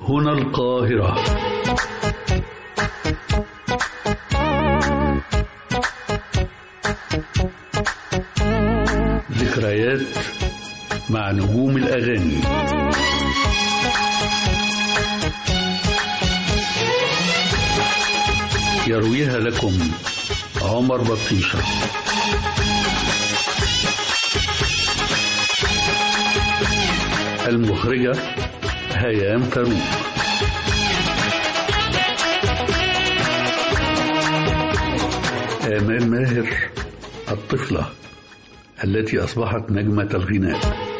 هنا القاهرة ذكريات مع نجوم الأغاني يرويها لكم عمر بطيشة المخرجة هيام فاروق آمال ماهر الطفلة التي أصبحت نجمة الغناء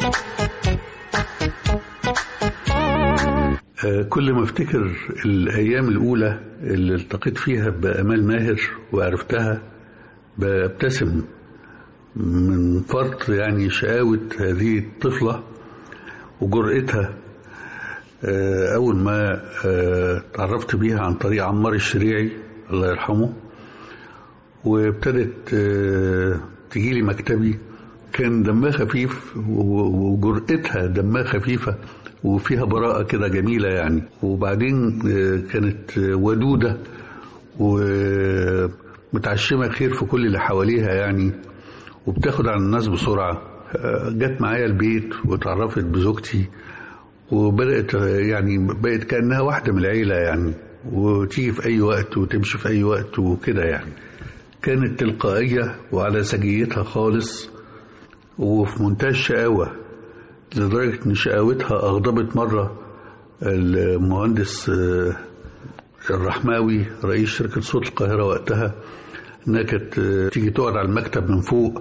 آه، كل ما افتكر الأيام الأولى اللي التقيت فيها بأمال ماهر وعرفتها ببتسم من فرط يعني شقاوة هذه الطفلة وجرأتها آه، أول ما آه، تعرفت بيها عن طريق عمار الشريعي الله يرحمه وابتدت آه، تجيلي مكتبي كان دمها خفيف و- وجرأتها دمها خفيفة وفيها براءة كده جميلة يعني وبعدين آه، كانت آه، ودودة ومتعشمة خير في كل اللي حواليها يعني وبتاخد عن الناس بسرعة آه، جت معايا البيت وتعرفت بزوجتي وبدأت آه، يعني بقت كأنها واحدة من العيلة يعني وتيجي في أي وقت وتمشي في أي وقت وكده يعني كانت تلقائية وعلى سجيتها خالص وفي منتهى الشقاوة لدرجة إن شقاوتها أغضبت مرة المهندس آه، الرحماوي رئيس شركة صوت القاهرة وقتها إنها كانت آه، تيجي تقعد على المكتب من فوق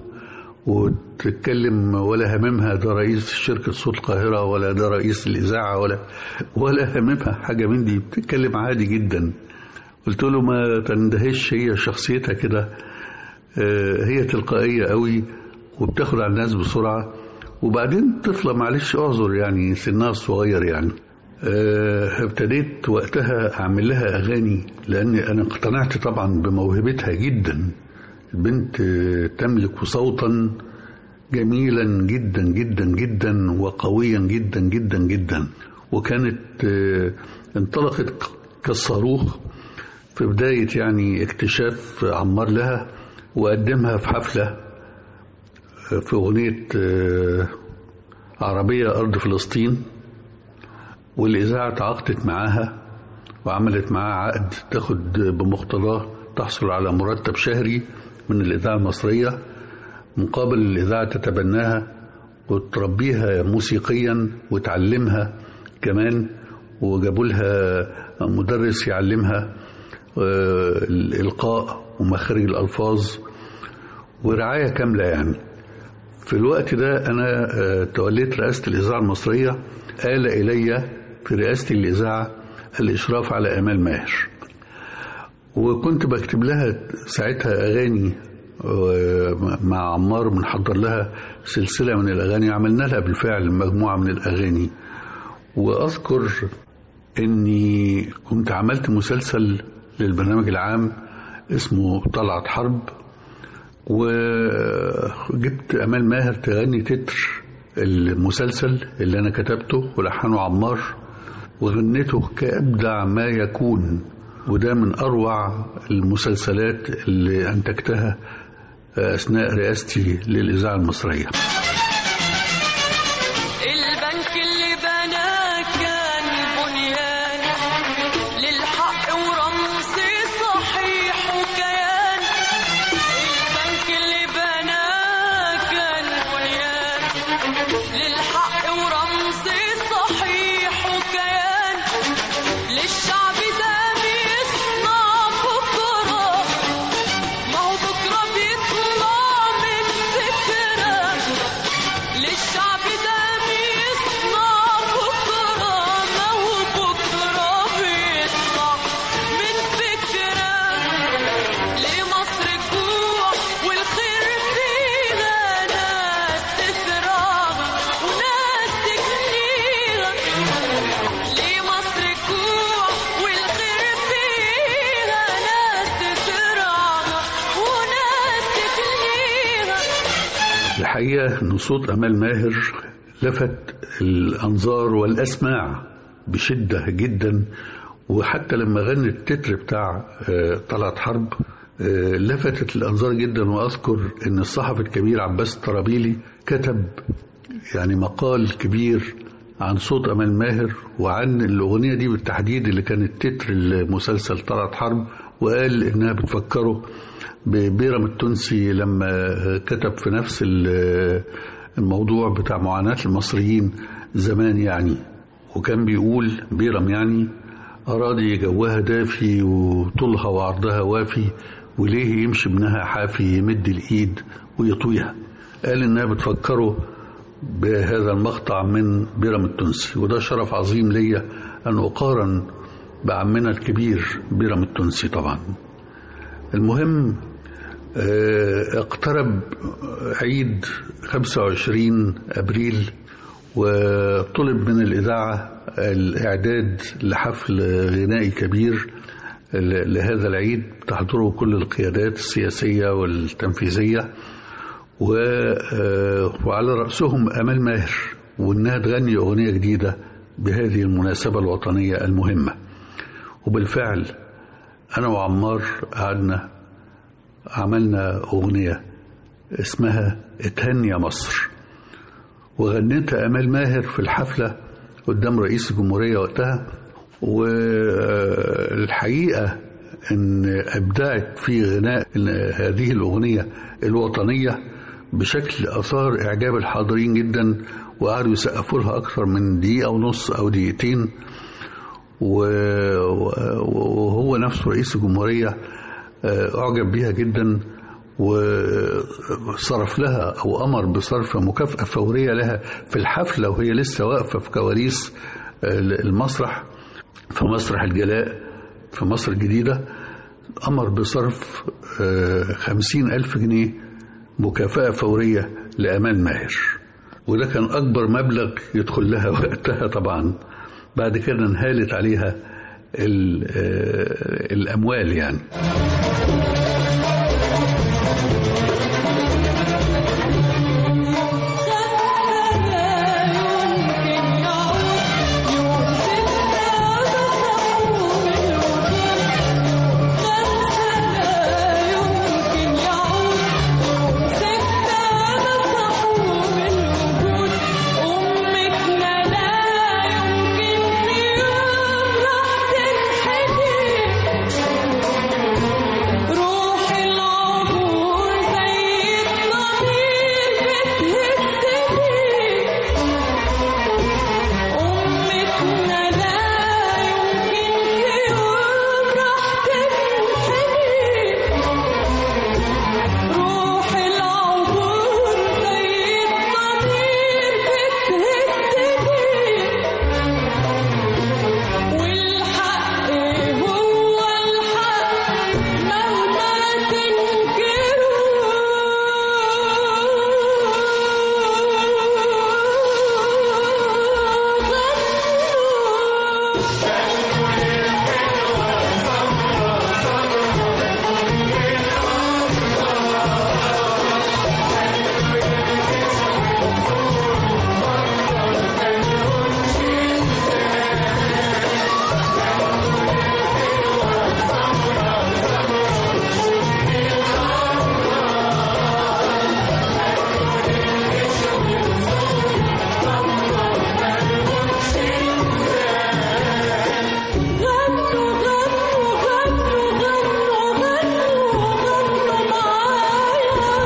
وتتكلم ولا هممها ده رئيس شركة صوت القاهرة ولا ده رئيس الإذاعة ولا ولا هممها حاجة من دي بتتكلم عادي جدا قلت له ما تندهش هي شخصيتها كده آه، هي تلقائية قوي وبتاخد على الناس بسرعة وبعدين طفلة معلش اعذر يعني سنها صغير يعني آه، ابتديت وقتها اعمل لها اغاني لان انا اقتنعت طبعا بموهبتها جدا البنت آه، تملك صوتا جميلا جدا جدا جدا وقويا جدا جدا جدا وكانت آه، انطلقت كالصاروخ في بداية يعني اكتشاف عمار لها وقدمها في حفلة في أغنية آه، عربية أرض فلسطين والإذاعة تعاقدت معاها وعملت معاها عقد تاخد بمقتضاه تحصل على مرتب شهري من الإذاعة المصرية مقابل الإذاعة تتبناها وتربيها موسيقيا وتعلمها كمان وجابوا لها مدرس يعلمها آه، الإلقاء ومخارج الألفاظ ورعاية كاملة يعني في الوقت ده أنا آه، توليت رئاسة الإذاعة المصرية آل إلي في رئاسة الإذاعة الإشراف على أمال ماهر وكنت بكتب لها ساعتها أغاني آه، مع عمار بنحضر لها سلسلة من الأغاني عملنا لها بالفعل مجموعة من الأغاني وأذكر إني كنت عملت مسلسل للبرنامج العام اسمه طلعت حرب وجبت امال ماهر تغني تتر المسلسل اللي انا كتبته ولحنه عمار وغنيته كابدع ما يكون وده من اروع المسلسلات اللي انتجتها اثناء رئاستي للاذاعه المصريه البنك اللي بناه كان بنيان للحق ورمز صحيح وكيان البنك اللي بناه كان بنيان للحق ورمز صحيح وكيان للشعب ده بيصنع بكره ما هو بكره بيطلع من فكره للشعب ده بيصنع بكرة ما هو بكرة بيطلع من فكرة لمصر جوع والخير فيها ناس تزرعها وناس تجنيها لمصر جوع والخير فيها ناس تزرعها وناس تجنيها الحقيقة أن صوت أمال ماهر لفت الأنظار والأسماع بشدة جدا وحتى لما غنت التتر بتاع آه، طلعت حرب آه، لفتت الأنظار جدا وأذكر أن الصحفي الكبير عباس الطرابيلي كتب يعني مقال كبير عن صوت أمل ماهر وعن الأغنية دي بالتحديد اللي كانت تتر المسلسل طلعت حرب وقال إنها بتفكره ببيرم التونسي لما كتب في نفس ال- الموضوع بتاع معاناة المصريين زمان يعني وكان بيقول بيرم يعني أراضي جوها دافي وطولها وعرضها وافي وليه يمشي ابنها حافي يمد الإيد ويطويها قال إنها بتفكره بهذا المقطع من بيرم التونسي وده شرف عظيم ليا أن أقارن بعمنا الكبير بيرم التونسي طبعا المهم آه، اقترب عيد 25 أبريل وطلب من الإذاعة الإعداد لحفل غنائي كبير ل- لهذا العيد تحضره كل القيادات السياسية والتنفيذية و- آه، وعلى رأسهم أمل ماهر وإنها تغني أغنية جديدة بهذه المناسبة الوطنية المهمة وبالفعل أنا وعمار قعدنا عملنا أغنية اسمها اتهني يا مصر وغنيتها أمال ماهر في الحفلة قدام رئيس الجمهورية وقتها والحقيقة أن أبدعت في غناء هذه الأغنية الوطنية بشكل أثار إعجاب الحاضرين جدا وقعدوا يسقفوا لها أكثر من دقيقة ونص أو دقيقتين و- وهو نفسه رئيس الجمهورية آه، أعجب بها جدا وصرف لها أو أمر بصرف مكافأة فورية لها في الحفلة وهي لسه واقفة في كواليس آه، المسرح في مسرح الجلاء في مصر الجديدة أمر بصرف آه، خمسين ألف جنيه مكافأة فورية لأمان ماهر وده كان أكبر مبلغ يدخل لها وقتها طبعا بعد كده انهالت عليها ال- آه، الأموال يعني روح العبور زي الضمير بتهزني أمتنا لا يمكن في يوم راح تنحني روح العبور زي الضمير بتهزني والحق هو الحق مهما تنكروا غنوا غنوا غنوا غنوا غنوا غنوا معايا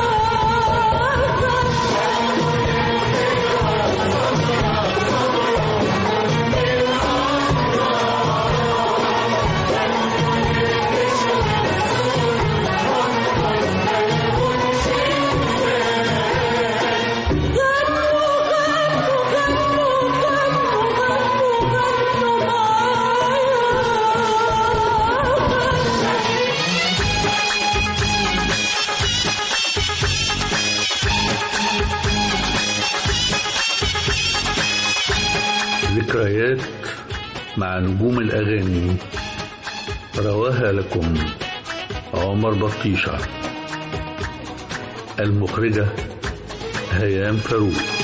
ذكريات مع نجوم الأغاني رواها لكم عمر بطيشة المخرجة هيام فاروق